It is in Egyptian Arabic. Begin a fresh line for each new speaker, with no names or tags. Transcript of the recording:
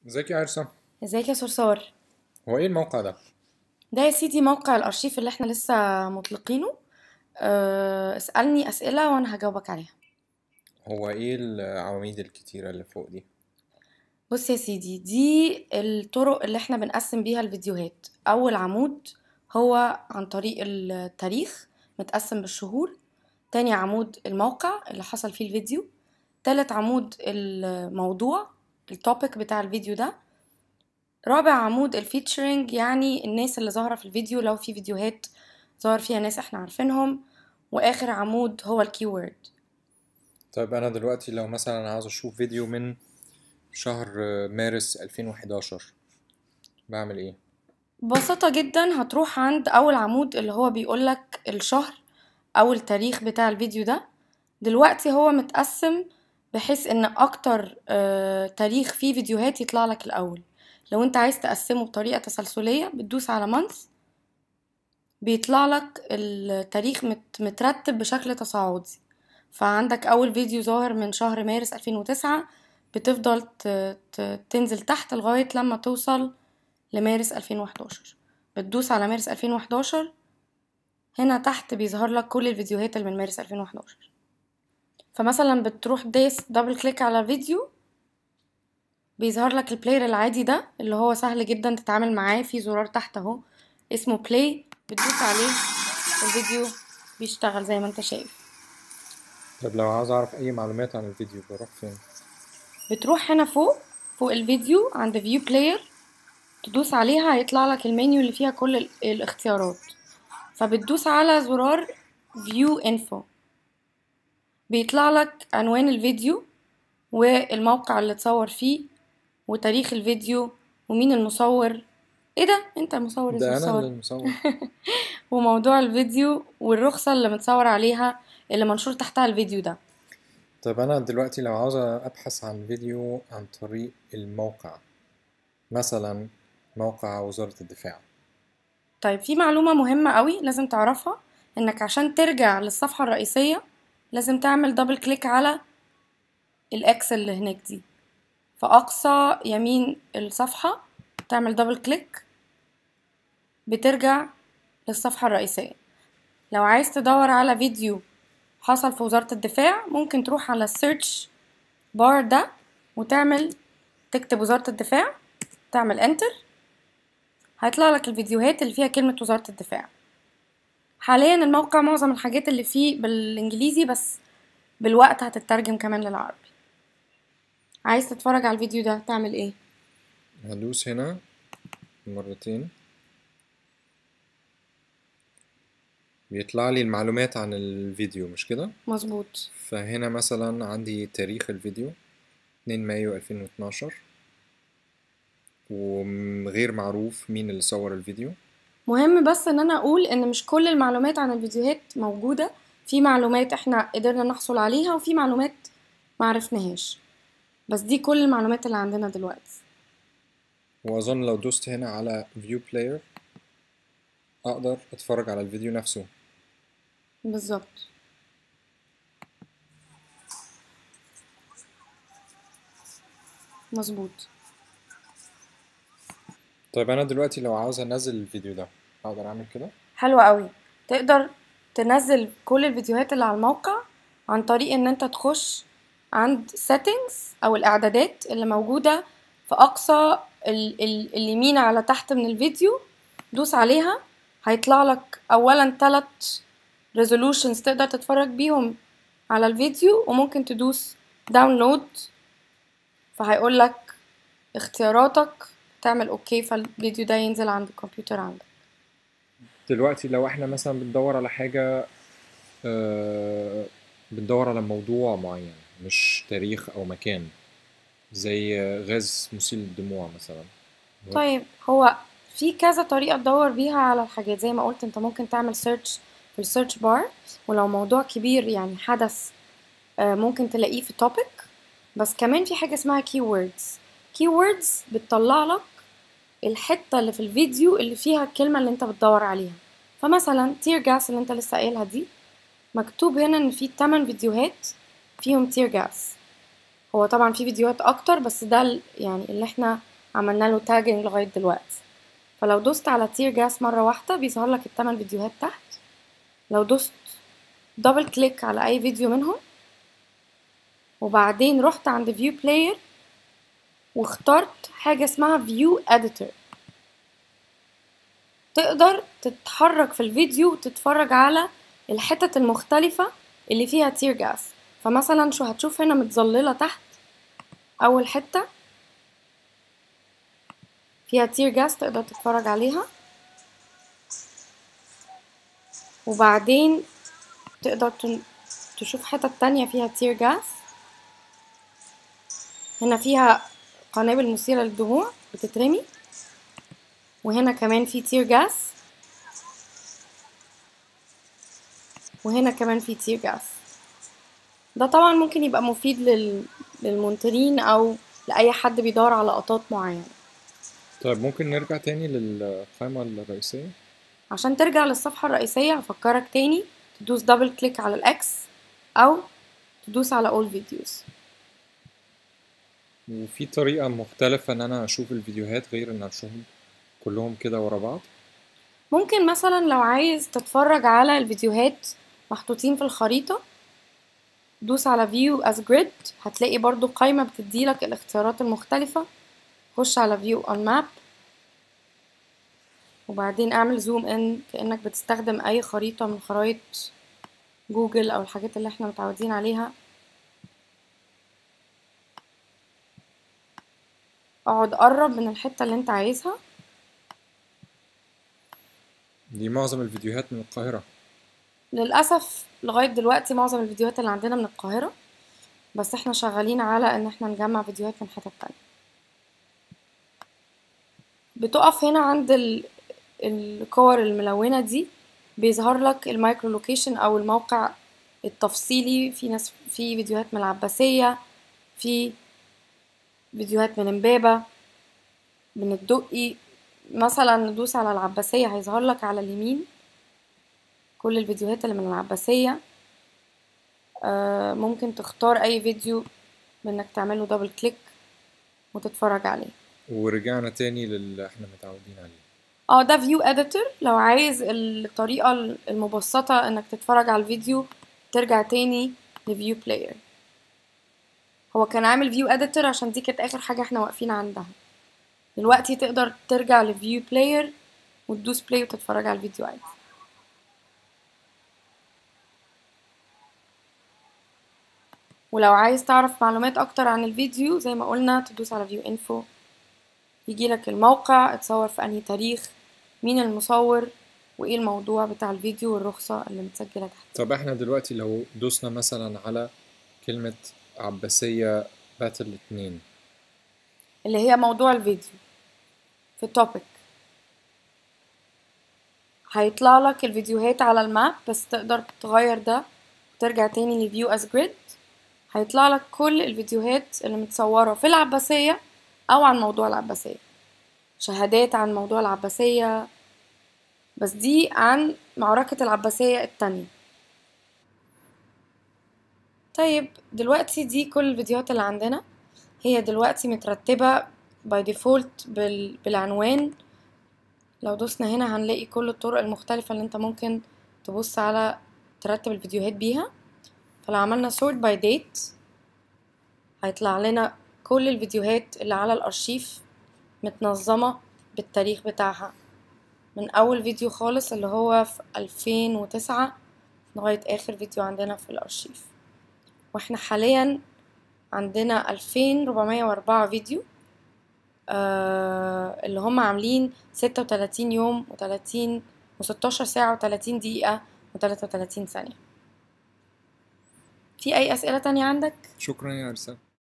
ازيك يا عرسة
ازيك يا صرصار
هو ايه الموقع ده
ده يا سيدي موقع الارشيف اللي احنا لسه مطلقينه أه، اسألني اسئلة وانا هجاوبك عليها
هو ايه العواميد الكتيرة اللي فوق دي
بص يا سيدي دي الطرق اللي احنا بنقسم بيها الفيديوهات اول عمود هو عن طريق التاريخ متقسم بالشهور تاني عمود الموقع اللي حصل فيه الفيديو تالت عمود الموضوع التوبيك بتاع الفيديو ده رابع عمود الفيتشرنج يعني الناس اللي ظاهرة في الفيديو لو في فيديوهات ظهر فيها ناس احنا عارفينهم واخر عمود هو الكيورد
طيب انا دلوقتي لو مثلا عاوز اشوف فيديو من شهر مارس 2011 بعمل ايه
ببساطة جدا هتروح عند أول عمود اللي هو بيقولك الشهر أو التاريخ بتاع الفيديو ده دلوقتي هو متقسم بحيث إن أكتر آه، تاريخ فيه فيديوهات يطلع لك الأول لو انت عايز تقسمه بطريقة تسلسلية بتدوس على month بيطلع لك التاريخ مت- مترتب بشكل تصاعدي فعندك أول فيديو ظاهر من شهر مارس 2009 بتفضل ت- ت- تنزل تحت لغاية لما توصل لمارس 2011 بتدوس على مارس 2011 هنا تحت بيظهر لك كل الفيديوهات اللي من مارس 2011 فمثلا بتروح دايس دبل كليك على الفيديو بيظهر لك البلاير العادي ده اللي هو سهل جدا تتعامل معاه في زرار تحت اهو اسمه بلاي بتدوس عليه الفيديو بيشتغل زي ما انت شايف
طب لو عاوز اعرف اي معلومات عن الفيديو بروح فين
بتروح هنا فوق فوق الفيديو عند فيو بلاير تدوس عليها هيطلع لك المنيو اللي فيها كل ال- الاختيارات فبتدوس على زرار فيو انفو بيطلع لك عنوان الفيديو والموقع اللي اتصور فيه وتاريخ الفيديو ومين المصور ايه ده انت المصور
ده
اسمه
انا
مصور
اللي مصور
وموضوع الفيديو والرخصة اللي متصور عليها اللي منشور تحتها الفيديو ده
طب انا دلوقتي لو عاوز ابحث عن فيديو عن طريق الموقع مثلا موقع وزارة الدفاع
طيب في معلومة مهمة قوي لازم تعرفها انك عشان ترجع للصفحة الرئيسية لازم تعمل دبل كليك على الاكس اللي هناك دي في اقصى يمين الصفحة تعمل دبل كليك بترجع للصفحة الرئيسية لو عايز تدور على فيديو حصل في وزارة الدفاع ممكن تروح على السيرش بار ده وتعمل تكتب وزارة الدفاع تعمل انتر هيطلع لك الفيديوهات اللي فيها كلمة وزارة الدفاع حاليا الموقع معظم الحاجات اللي فيه بالانجليزي بس بالوقت هتترجم كمان للعربي عايز تتفرج على الفيديو ده تعمل ايه
هدوس هنا مرتين بيطلع لي المعلومات عن الفيديو مش كده
مظبوط
فهنا مثلا عندي تاريخ الفيديو 2 مايو 2012 وغير معروف مين اللي صور الفيديو
مهم بس ان انا اقول ان مش كل المعلومات عن الفيديوهات موجودة في معلومات احنا قدرنا نحصل عليها وفي معلومات معرفناهاش بس دي كل المعلومات اللي عندنا دلوقتي
وأظن لو دوست هنا على View Player أقدر أتفرج على الفيديو نفسه
بالظبط مظبوط
طيب أنا دلوقتي لو عاوز أنزل الفيديو ده أقدر أعمل كده
حلو قوي تقدر تنزل كل الفيديوهات اللي على الموقع عن طريق ان انت تخش عند settings او الاعدادات اللي موجودة في اقصى ال ال اليمين على تحت من الفيديو دوس عليها هيطلع لك اولا تلات resolutions تقدر تتفرج بيهم على الفيديو وممكن تدوس داونلود فهيقول لك اختياراتك تعمل اوكي فالفيديو ده ينزل عند الكمبيوتر عندك
دلوقتي لو احنا مثلا بندور على حاجة آه، بندور على موضوع معين مش تاريخ أو مكان زي غاز مسيل للدموع مثلا
طيب هو في كذا طريقة تدور بيها على الحاجات زي ما قلت انت ممكن تعمل سيرش في السيرش بار ولو موضوع كبير يعني حدث آه، ممكن تلاقيه في توبيك بس كمان في حاجة اسمها keywords keywords بتطلع لك الحتة اللي في الفيديو اللي فيها الكلمة اللي انت بتدور عليها فمثلا تير جاس اللي انت لسه قايلها دي مكتوب هنا ان في 8 فيديوهات فيهم تير جاس هو طبعا في فيديوهات اكتر بس ده ال- يعني اللي احنا عملنا له تاجنج لغاية دلوقتي فلو دوست على تير جاس مرة واحدة بيظهر لك التمن فيديوهات تحت لو دوست دبل كليك على أي فيديو منهم وبعدين رحت عند فيو بلاير واخترت حاجة اسمها فيو اديتور تقدر تتحرك في الفيديو وتتفرج على الحتت المختلفة اللي فيها تير جاس فمثلا شو هتشوف هنا متظللة تحت أول حتة فيها تير جاس تقدر تتفرج عليها وبعدين تقدر تن- تشوف حتت تانية فيها تير جاس هنا فيها قنابل مثيرة للدموع بتترمي وهنا كمان في تير جاس وهنا كمان في تير جاس ده طبعا ممكن يبقى مفيد لل... للمنترين او لاي حد بيدور على لقطات معينة
طيب ممكن نرجع تاني للقائمة الرئيسية
عشان ترجع للصفحة الرئيسية هفكرك تاني تدوس دبل كليك على الاكس او تدوس على all videos
وفي طريقة مختلفة إن أنا أشوف الفيديوهات غير إن أشوفهم كلهم كده ورا بعض
ممكن مثلا لو عايز تتفرج على الفيديوهات محطوطين في الخريطة دوس على view as grid هتلاقي برضو قائمة بتديلك الاختيارات المختلفة خش على view on map وبعدين اعمل زوم ان كأنك بتستخدم اي خريطة من خرايط جوجل او الحاجات اللي احنا متعودين عليها اقعد قرب من الحتة اللي انت عايزها
دي معظم الفيديوهات من القاهرة
للأسف لغاية دلوقتي معظم الفيديوهات اللي عندنا من القاهرة بس احنا شغالين على ان احنا نجمع فيديوهات من حتت تانية بتقف هنا عند ال... الكور الملونة دي بيظهر لك المايكرو لوكيشن او الموقع التفصيلي في ناس في فيديوهات من العباسية في فيديوهات من امبابة من الدقي مثلا ندوس على العباسية هيظهر لك على اليمين كل الفيديوهات اللي من العباسية آه، ممكن تختار اي فيديو بانك تعمله دبل كليك وتتفرج عليه
ورجعنا تاني للي احنا متعودين عليه
اه ده فيو اديتور لو عايز الطريقة المبسطة انك تتفرج على الفيديو ترجع تاني لفيو بلاير هو كان عامل فيو اديتور عشان دي كانت اخر حاجة احنا واقفين عندها دلوقتي تقدر ترجع لفيو بلاير وتدوس بلاي وتتفرج على الفيديو عادي ولو عايز تعرف معلومات اكتر عن الفيديو زي ما قلنا تدوس على فيو انفو يجيلك الموقع اتصور في انهي تاريخ مين المصور وايه الموضوع بتاع الفيديو والرخصة اللي متسجلة تحت
طب احنا دلوقتي لو دوسنا مثلا على كلمة عباسية باتل اتنين
اللي هي موضوع الفيديو في التوبيك هيطلع لك الفيديوهات على الماب بس تقدر تغير ده وترجع تاني لفيو از جريد هيطلع لك كل الفيديوهات اللي متصورة في العباسية أو عن موضوع العباسية شهادات عن موضوع العباسية بس دي عن معركة العباسية التانية طيب دلوقتي دي كل الفيديوهات اللي عندنا هي دلوقتي مترتبة باي ديفولت بال... بالعنوان لو دوسنا هنا هنلاقي كل الطرق المختلفة اللي انت ممكن تبص على ترتب الفيديوهات بيها فلو عملنا sort by date هيطلع لنا كل الفيديوهات اللي على الأرشيف متنظمة بالتاريخ بتاعها من أول فيديو خالص اللي هو في 2009 لغاية آخر فيديو عندنا في الأرشيف واحنا حاليا عندنا 2404 فيديو آه اللي هم عاملين 36 يوم و30 و16 ساعة و30 دقيقة و33 ثانية في أي أسئلة تانية عندك؟
شكرا يا أرسل